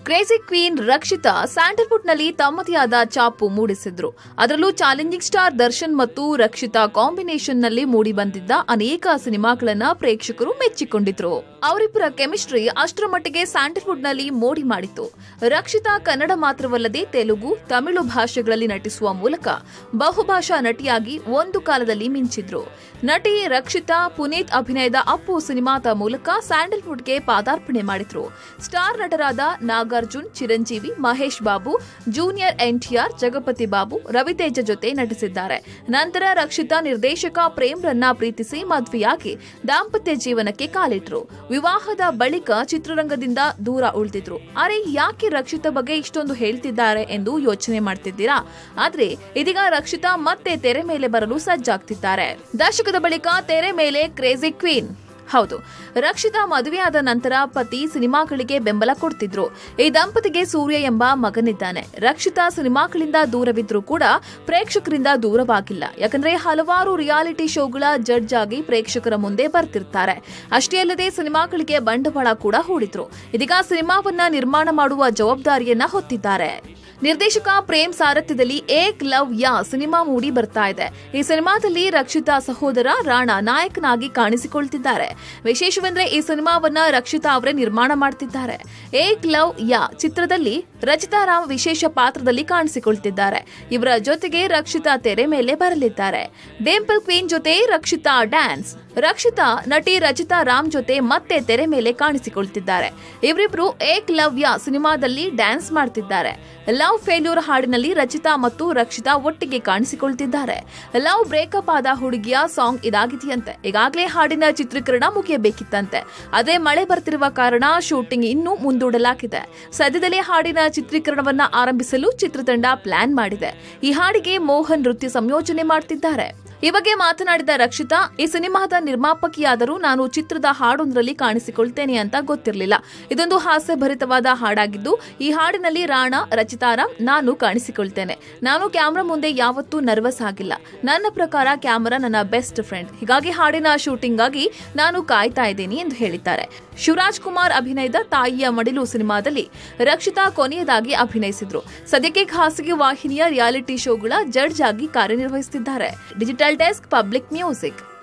crazy queen Rakshita ಸ್ಯಾಂಡಲ್ವುಡ್ನಲ್ಲಿ ತಮ್ಮದೇ ಆದ ಚಾಪು ಮೂಡಿಸಿದ್ರು ಅದರಲ್ಲೂ ಚಾಲೆಂಜಿಂಗ್ ಸ್ಟಾರ್ ದರ್ಶನ್ ಮತ್ತು ರಕ್ಷಿತಾ ಕಾಂಬಿನೇಷನ್ನಲ್ಲಿ ಮೂಡಿ ಬಂದಿದ್ದ ಅನೇಕ ಸಿನಿಮಾಗಳನ್ನ ಪ್ರೇಕ್ಷಕರು ಮೆಚ್ಚಿಕೊಂಡಿದ್ರು ಅವರಿಬ್ಬರ ಕೆಮಿಸ್ಟ್ರಿ ಅಷ್ಟರ ಮಟ್ಟಿಗೆ ಸ್ಯಾಂಡಲ್ವುಡ್ನಲ್ಲಿ ಮೋಡಿ ಮಾಡಿತ್ತು ರಕ್ಷಿತಾ ಕನ್ನಡ ಮಾತ್ರವಲ್ಲದೆ ತೆಲುಗು ತಮಿಳು ಭಾಷೆಗಳಲ್ಲಿ ನಟಿಸುವ ಮೂಲಕ ಬಹುಭಾಷಾ ನಟಿಯಾಗಿ ಒಂದು ಕಾಲದಲ್ಲಿ ಮಿಂಚಿದ್ರು ನಟಿ ರಕ್ಷಿತಾ ಪುನೀತ್ ಅಭಿನಯದ ಅಪ್ಪು ಸಿನಿಮಾದ ಮೂಲಕ ಸ್ಯಾಂಡಲ್ವುಡ್ಗೆ ಪಾದಾರ್ಪಣೆ ಮಾಡಿದ್ರು ಸ್ಟಾರ್ ನಟರಾದ ನಾಗಾರ್ಜುನ್ ಚಿರಂಜೀವಿ ಮಹೇಶ್ ಬಾಬು ಜೂನಿಯರ್ ಎನ್ಟಿಆರ್ ಜಗಪತಿ ಬಾಬು ರವಿತೇಜ ಜೊತೆ ನಟಿಸಿದ್ದಾರೆ ನಂತರ ರಕ್ಷಿತಾ ನಿರ್ದೇಶಕ ಪ್ರೇಮ್ರನ್ನ ಪ್ರೀತಿಸಿ ಮದ್ವೆಯಾಗಿ ದಾಂಪತ್ಯ ಜೀವನಕ್ಕೆ ಕಾಲಿಟ್ರು ವಿವಾಹದ ಬಳಿಕ ಚಿತ್ರರಂಗದಿಂದ ದೂರ ಉಳಿದಿದ್ರು ಅರೆ ಯಾಕೆ ರಕ್ಷಿತಾ ಬಗ್ಗೆ ಇಷ್ಟೊಂದು ಹೇಳ್ತಿದ್ದಾರೆ ಎಂದು ಯೋಚನೆ ಮಾಡ್ತಿದ್ದೀರಾ ಆದ್ರೆ ಇದೀಗ ರಕ್ಷಿತಾ ಮತ್ತೆ ತೆರೆ ಮೇಲೆ ಬರಲು ಸಜ್ಜಾಗ್ತಿದ್ದಾರೆ ದಶಕದ ಬಳಿಕ ತೆರೆ ಮೇಲೆ ಕ್ರೇಜಿ ಕ್ವೀನ್ ಹೌದು ರಕ್ಷಿತಾ ಮದುವೆಯಾದ ನಂತರ ಪತಿ ಸಿನಿಮಾಗಳಿಗೆ ಬೆಂಬಲ ಕೊಡ್ತಿದ್ರು ಈ ದಂಪತಿಗೆ ಸೂರ್ಯ ಎಂಬ ಮಗನಿದ್ದಾನೆ ರಕ್ಷಿತಾ ಸಿನಿಮಾಗಳಿಂದ ದೂರವಿದ್ರೂ ಕೂಡ ಪ್ರೇಕ್ಷಕರಿಂದ ದೂರವಾಗಿಲ್ಲ ಯಾಕಂದ್ರೆ ಹಲವಾರು ರಿಯಾಲಿಟಿ ಶೋಗಳ ಜಡ್ಜ್ ಆಗಿ ಪ್ರೇಕ್ಷಕರ ಮುಂದೆ ಬರ್ತಿರ್ತಾರೆ ಅಷ್ಟೇ ಅಲ್ಲದೆ ಸಿನಿಮಾಗಳಿಗೆ ಬಂಡವಾಳ ಕೂಡ ಹೂಡಿದ್ರು ಇದೀಗ ಸಿನಿಮಾವನ್ನ ನಿರ್ಮಾಣ ಮಾಡುವ ಜವಾಬ್ದಾರಿಯನ್ನ ಹೊತ್ತಿದ್ದಾರೆ ನಿರ್ದೇಶಕ ಪ್ರೇಮ್ ಸಾರಥ್ಯದಲ್ಲಿ ಏಕ್ ಲವ್ ಯಾ ಸಿನಿಮಾ ಮೂಡಿ ಬರ್ತಾ ಇದೆ ಈ ಸಿನಿಮಾದಲ್ಲಿ ರಕ್ಷಿತಾ ಸಹೋದರ ರಾಣಾ ನಾಯಕನಾಗಿ ಕಾಣಿಸಿಕೊಳ್ತಿದ್ದಾರೆ ವಿಶೇಷವೆಂದ್ರೆ ಈ ಸಿನಿಮಾವನ್ನ ರಕ್ಷಿತಾ ಅವರೇ ನಿರ್ಮಾಣ ಮಾಡ್ತಿದ್ದಾರೆ ಏಕ್ ಲವ್ ಯಾ ಚಿತ್ರದಲ್ಲಿ ರಚಿತಾ ರಾಮ್ ವಿಶೇಷ ಪಾತ್ರದಲ್ಲಿ ಕಾಣಿಸಿಕೊಳ್ತಿದ್ದಾರೆ ಇವರ ಜೊತೆಗೆ ರಕ್ಷಿತಾ ತೆರೆ ಮೇಲೆ ಬರಲಿದ್ದಾರೆ ಡಿಂಪಲ್ ಕ್ವೀನ್ ಜೊತೆ ರಕ್ಷಿತಾ ಡ್ಯಾನ್ಸ್ ರಕ್ಷಿತಾ ನಟಿ ರಚಿತಾ ರಾಮ್ ಜೊತೆ ಮತ್ತೆ ತೆರೆ ಮೇಲೆ ಕಾಣಿಸಿಕೊಳ್ತಿದ್ದಾರೆ ಇವರಿಬ್ರು ಏಕ್ ಲವ್ಯ ಸಿನಿಮಾದಲ್ಲಿ ಡ್ಯಾನ್ಸ್ ಮಾಡ್ತಿದ್ದಾರೆ ಲವ್ ಫೇಲ್ಯೂರ್ ಹಾಡಿನಲ್ಲಿ ರಚಿತಾ ಮತ್ತು ರಕ್ಷಿತಾ ಒಟ್ಟಿಗೆ ಕಾಣಿಸಿಕೊಳ್ತಿದ್ದಾರೆ ಲವ್ ಬ್ರೇಕಪ್ ಆದ ಹುಡುಗಿಯ ಸಾಂಗ್ ಇದಾಗಿದೆಯಂತೆ ಈಗಾಗಲೇ ಹಾಡಿನ ಚಿತ್ರೀಕರಣ ಮುಗಿಯಬೇಕಿತ್ತಂತೆ ಅದೇ ಮಳೆ ಬರ್ತಿರುವ ಕಾರಣ ಶೂಟಿಂಗ್ ಇನ್ನೂ ಮುಂದೂಡಲಾಗಿದೆ ಸದ್ಯದಲ್ಲೇ ಹಾಡಿನ ಚಿತ್ರೀಕರಣವನ್ನ ಆರಂಭಿಸಲು ಚಿತ್ರತಂಡ ಪ್ಲಾನ್ ಮಾಡಿದೆ ಈ ಹಾಡಿಗೆ ಮೋಹನ್ ನೃತ್ಯ ಸಂಯೋಜನೆ ಮಾಡ್ತಿದ್ದಾರೆ ಈ ಬಗ್ಗೆ ಮಾತನಾಡಿದ ರಕ್ಷಿತಾ ಈ ಸಿನಿಮಾದ ನಿರ್ಮಾಪಕಿಯಾದರೂ ನಾನು ಚಿತ್ರದ ಹಾಡೊಂದರಲ್ಲಿ ಕಾಣಿಸಿಕೊಳ್ತೇನೆ ಅಂತ ಗೊತ್ತಿರಲಿಲ್ಲ ಇದೊಂದು ಹಾಸ್ಯಭರಿತವಾದ ಹಾಡಾಗಿದ್ದು ಈ ಹಾಡಿನಲ್ಲಿ ರಾಣಾ ರಚಿತಾರಾಮ್ ನಾನು ಕಾಣಿಸಿಕೊಳ್ತೇನೆ ನಾನು ಕ್ಯಾಮ್ರಾ ಮುಂದೆ ಯಾವತ್ತೂ ನರ್ವಸ್ ಆಗಿಲ್ಲ ನನ್ನ ಪ್ರಕಾರ ಕ್ಯಾಮರಾ ನನ್ನ ಬೆಸ್ಟ್ ಫ್ರೆಂಡ್ ಹೀಗಾಗಿ ಹಾಡಿನ ಶೂಟಿಂಗ್ ಆಗಿ ನಾನು ಕಾಯ್ತಾ ಇದ್ದೀನಿ ಎಂದು ಹೇಳಿದ್ದಾರೆ ಶಿವರಾಜ್ ಕುಮಾರ್ ಅಭಿನಯದ ತಾಯಿಯ ಮಡಿಲು ಸಿನಿಮಾದಲ್ಲಿ ರಕ್ಷಿತಾ ಕೊನೆಯದಾಗಿ ಅಭಿನಯಿಸಿದ್ರು ಸದ್ಯಕ್ಕೆ ಖಾಸಗಿ ವಾಹಿನಿಯ ರಿಯಾಲಿಟಿ ಶೋಗಳ ಜಡ್ಜ್ ಆಗಿ ಕಾರ್ಯನಿರ್ವಹಿಸುತ್ತಿದ್ದಾರೆ ಡಿಜಿಟಲ್ ಡೆಸ್ಕ್ ಪಬ್ಲಿಕ್ ಮ್ಯೂಸಿಕ್